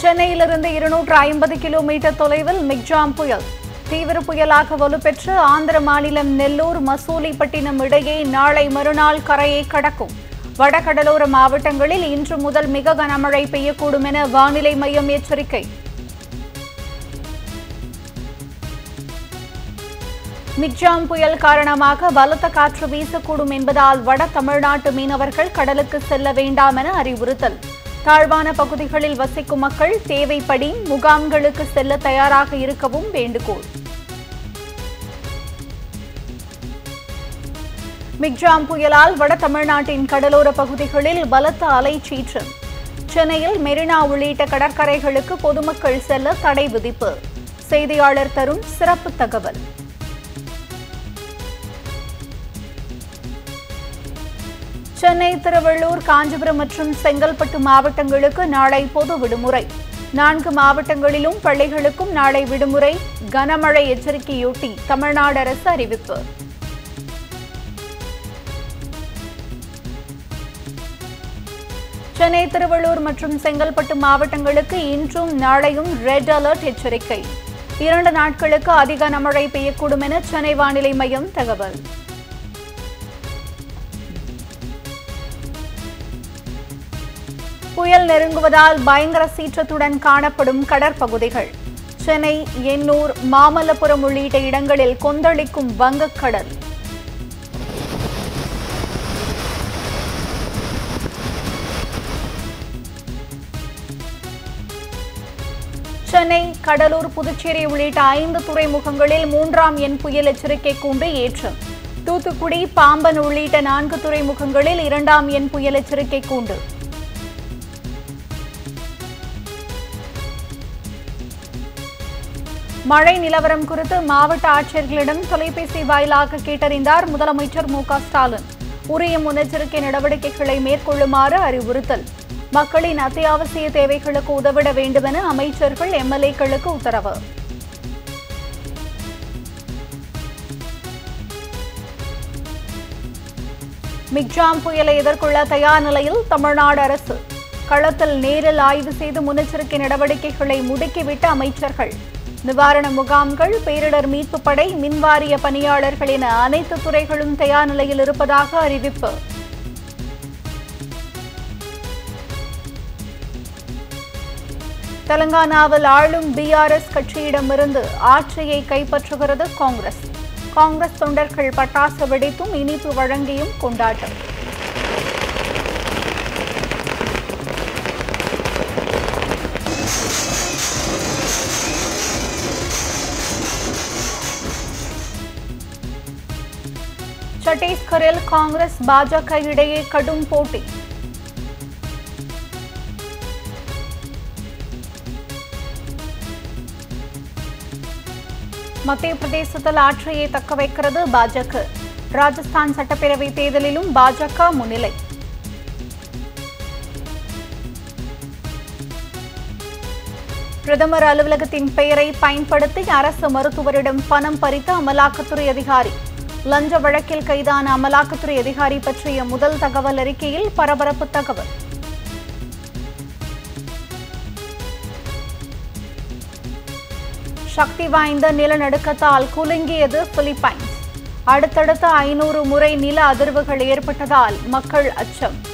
சென்னையிலிருந்து இருநூற்று ஐம்பது கிலோமீட்டர் தொலைவில் மிக்ஜாம் புயல் தீவிர புயலாக வலுப்பெற்று ஆந்திர மாநிலம் நெல்லூர் மசூலிப்பட்டினம் இடையே நாளை மறுநாள் கரையை கடக்கும் வடகடலோர மாவட்டங்களில் இன்று முதல் மிக கனமழை பெய்யக்கூடும் என வானிலை மையம் எச்சரிக்கை மிக்ஜாம் புயல் காரணமாக பலத்த காற்று வீசக்கூடும் என்பதால் வட தமிழ்நாட்டு மீனவர்கள் கடலுக்கு செல்ல வேண்டாம் என அறிவுறுத்தல் தாழ்வான பகுதிகளில் வசிக்கும் மக்கள் தேவைப்படி முகாம்களுக்கு செல்ல தயாராக இருக்கவும் வேண்டுகோள் மிக்ஜாம் புயலால் வட தமிழ்நாட்டின் கடலோர பகுதிகளில் பலத்த அலை சீற்றம் சென்னையில் மெரினா உள்ளிட்ட கடற்கரைகளுக்கு பொதுமக்கள் செல்ல தடை விதிப்பு செய்தியாளர் தரும் சிறப்பு தகவல் சென்னை திருவள்ளூர் காஞ்சிபுரம் மற்றும் செங்கல்பட்டு மாவட்டங்களுக்கு நாளை பொது விடுமுறை நான்கு மாவட்டங்களிலும் பள்ளிகளுக்கும் நாளை விடுமுறை கனமழை எச்சரிக்கையொட்டி தமிழ்நாடு அரசு அறிவிப்பு சென்னை திருவள்ளூர் மற்றும் செங்கல்பட்டு மாவட்டங்களுக்கு இன்றும் நாளையும் ரெட் அலர்ட் எச்சரிக்கை இரண்டு நாட்களுக்கு அதிக கனமழை பெய்யக்கூடும் என சென்னை வானிலை மையம் தகவல் புயல் நெருங்குவதால் பயங்கர சீற்றத்துடன் காணப்படும் கடற்பகுதிகள் சென்னை எண்ணூர் மாமல்லபுரம் உள்ளிட்ட இடங்களில் கொந்தளிக்கும் வங்கக்கடல் சென்னை கடலூர் புதுச்சேரி உள்ளிட்ட ஐந்து துறைமுகங்களில் மூன்றாம் எண் புயல் எச்சரிக்கை கூண்டு ஏற்றம் தூத்துக்குடி பாம்பன் உள்ளிட்ட நான்கு துறைமுகங்களில் இரண்டாம் எண் புயல் எச்சரிக்கை கூண்டு மழை நிலவரம் குறித்து மாவட்ட ஆட்சியர்களிடம் தொலைபேசி வாயிலாக கேட்டறிந்தார் முதலமைச்சர் மு க ஸ்டாலின் உரிய முன்னெச்சரிக்கை நடவடிக்கைகளை மேற்கொள்ளுமாறு அறிவுறுத்தல் மக்களின் அத்தியாவசிய தேவைகளுக்கு உதவிட வேண்டுமென அமைச்சர்கள் எம்எல்ஏக்களுக்கு உத்தரவு மிக்ஜாம் புயலை எதிர்கொள்ள தயார் நிலையில் தமிழ்நாடு அரசு களத்தில் நேரில் ஆய்வு செய்து முன்னெச்சரிக்கை நடவடிக்கைகளை முடுக்கிவிட்ட அமைச்சர்கள் நிவாரண முகாம்கள் பேரிடர் மீட்பு படை மின்வாரிய பணியாளர்கள் என அனைத்து துறைகளும் தயார் நிலையில் இருப்பதாக அறிவிப்பு தெலங்கானாவில் ஆளும் பிஆர்எஸ் கட்சியிடமிருந்து ஆட்சியை கைப்பற்றுகிறது காங்கிரஸ் காங்கிரஸ் தொண்டர்கள் பட்டாசு வெடித்தும் இனிப்பு வழங்கியும் கொண்டாட்டம் சத்தீஸ்கரில் காங்கிரஸ் பாஜக இடையே கடும் போட்டி மத்திய பிரதேசத்தில் ஆட்சியை தக்க வைக்கிறது பாஜக ராஜஸ்தான் சட்டப்பேரவை தேர்தலிலும் பாஜக முன்னிலை பிரதமர் அலுவலகத்தின் பெயரை பயன்படுத்தி அரசு மருத்துவரிடம் பணம் பறித்த அமலாக்கத்துறை அதிகாரி லஞ்ச வழக்கில் கைதான அமலாக்கத்துறை அதிகாரி பற்றிய முதல் தகவல் அறிக்கையில் பரபரப்பு தகவல் சக்தி வாய்ந்த நிலநடுக்கத்தால் குலுங்கியது பிலிப்பைன்ஸ் அடுத்தடுத்த ஐநூறு முறை நில அதிர்வுகள் ஏற்பட்டதால் மக்கள் அச்சம்